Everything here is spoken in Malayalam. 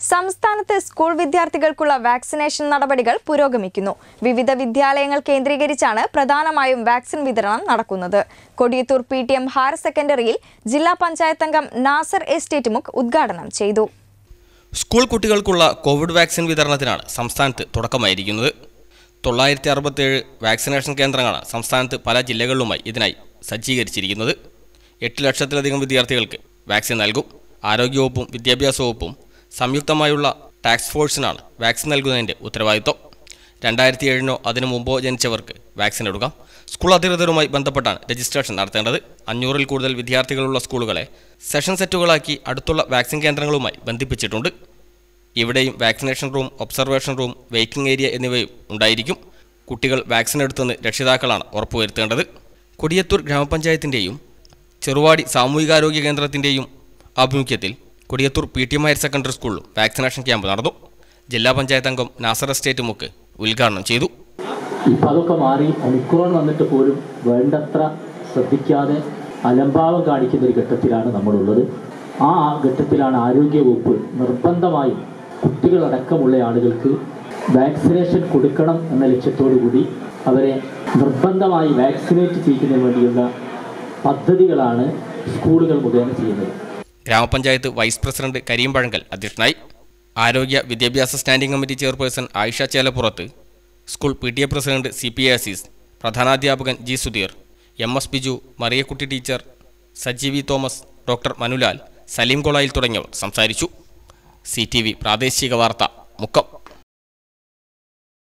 സംസ്ഥാനത്ത് സ്കൂൾ വിദ്യാർത്ഥികൾക്കുള്ള വാക്സിനേഷൻ നടപടികൾ പുരോഗമിക്കുന്നു വിവിധ വിദ്യാലയങ്ങൾ കേന്ദ്രീകരിച്ചാണ് പ്രധാനമായും വാക്സിൻ വിതരണം നടക്കുന്നത് Kodiyathur P T M higher സെക്കൻഡറിയിൽ ജില്ലാ പഞ്ചായത്ത് അംഗം നാസർ എസ്റ്റേറ്റ് മുക്ക് ഉദ്ഘാടനം ചെയ്തു സ്കൂൾ കുട്ടികൾക്കുള്ള കോവിഡ് വാക്സിൻ വിതരണത്തിനാണ് സംസ്ഥാനത്ത് തുടക്കമായിരിക്കുന്നത് തൊള്ളായിരത്തി അറുപത്തേഴ് വാക്സിനേഷൻ കേന്ദ്രങ്ങളാണ് സംസ്ഥാനത്ത് പല ജില്ലകളിലുമായി ഇതിനായി സജ്ജീകരിച്ചിരിക്കുന്നത് എട്ട് ലക്ഷത്തിലധികം വിദ്യാർത്ഥികൾക്ക് വാക്സിൻ നൽകും ആരോഗ്യവകുപ്പും വിദ്യാഭ്യാസ വകുപ്പും സംയുക്തമായുള്ള ടാക്സ് ഫോഴ്സിനാണ് വാക്സിൻ നൽകുന്നതിൻ്റെ ഉത്തരവാദിത്വം രണ്ടായിരത്തി ഏഴിനോ അതിനു മുമ്പോ ജനിച്ചവർക്ക് വാക്സിൻ എടുക്കാം സ്കൂൾ അധികൃതരുമായി ബന്ധപ്പെട്ടാണ് രജിസ്ട്രേഷൻ നടത്തേണ്ടത് അഞ്ഞൂറിൽ കൂടുതൽ വിദ്യാർത്ഥികളുള്ള സ്കൂളുകളെ സെഷൻ സെറ്റുകളാക്കി അടുത്തുള്ള വാക്സിൻ കേന്ദ്രങ്ങളുമായി ബന്ധിപ്പിച്ചിട്ടുണ്ട് ഇവിടെയും vaccination room observation room waiting area എന്നിവയും ഉണ്ടായിരിക്കും കുട്ടികൾ വാക്സിൻ എടുത്തെന്ന് രക്ഷിതാക്കളാണ് ഉറപ്പുവരുത്തേണ്ടത് കൊടിയത്തൂർ ഗ്രാമപഞ്ചായത്തിൻ്റെയും ചെറുവാടി സാമൂഹികാരോഗ്യ കേന്ദ്രത്തിൻ്റെയും ആഭിമുഖ്യത്തിൽ Kodiyathur P T M higher secondary സ്കൂളിലും വാക്സിനേഷൻ ക്യാമ്പ് നടന്നു ജില്ലാ പഞ്ചായത്ത് അംഗം നാസർ എസ്റ്റേറ്റ് മുക്ക് ഉദ്ഘാടനം ചെയ്തു ഇപ്പം അതൊക്കെ മാറി ഒമിക്രോൺ വന്നിട്ട് പോലും വേണ്ടത്ര ശ്രദ്ധിക്കാതെ അലംഭാവം കാണിക്കുന്ന ഒരു ഘട്ടത്തിലാണ് നമ്മളുള്ളത് ആ ഘട്ടത്തിലാണ് ആരോഗ്യവകുപ്പ് നിർബന്ധമായും കുട്ടികളടക്കമുള്ള ആളുകൾക്ക് വാക്സിനേഷൻ കൊടുക്കണം എന്ന ലക്ഷ്യത്തോടു കൂടി അവരെ നിർബന്ധമായി വാക്സിനേറ്റ് ചെയ്യുന്നതിന് വേണ്ടിയുള്ള പദ്ധതികളാണ് സ്കൂളുകൾ മുഖേന ചെയ്യുന്നത് ഗ്രാമപഞ്ചായത്ത് വൈസ് പ്രസിഡന്റ് കരീം പഴങ്കൽ അധ്യക്ഷനായി ആരോഗ്യ വിദ്യാഭ്യാസ standing committee chairperson Ayisha Chelappurath school P T A president C P A Azeez പ്രധാനാധ്യാപകൻ G Sudheer M S Biju Mariyakutty teacher Sajeevi Thomas doctor Manulal Saleem Kolayil തുടങ്ങിയവർ സംസാരിച്ചു സി ടി വി പ്രാദേശിക വാർത്ത മുക്കം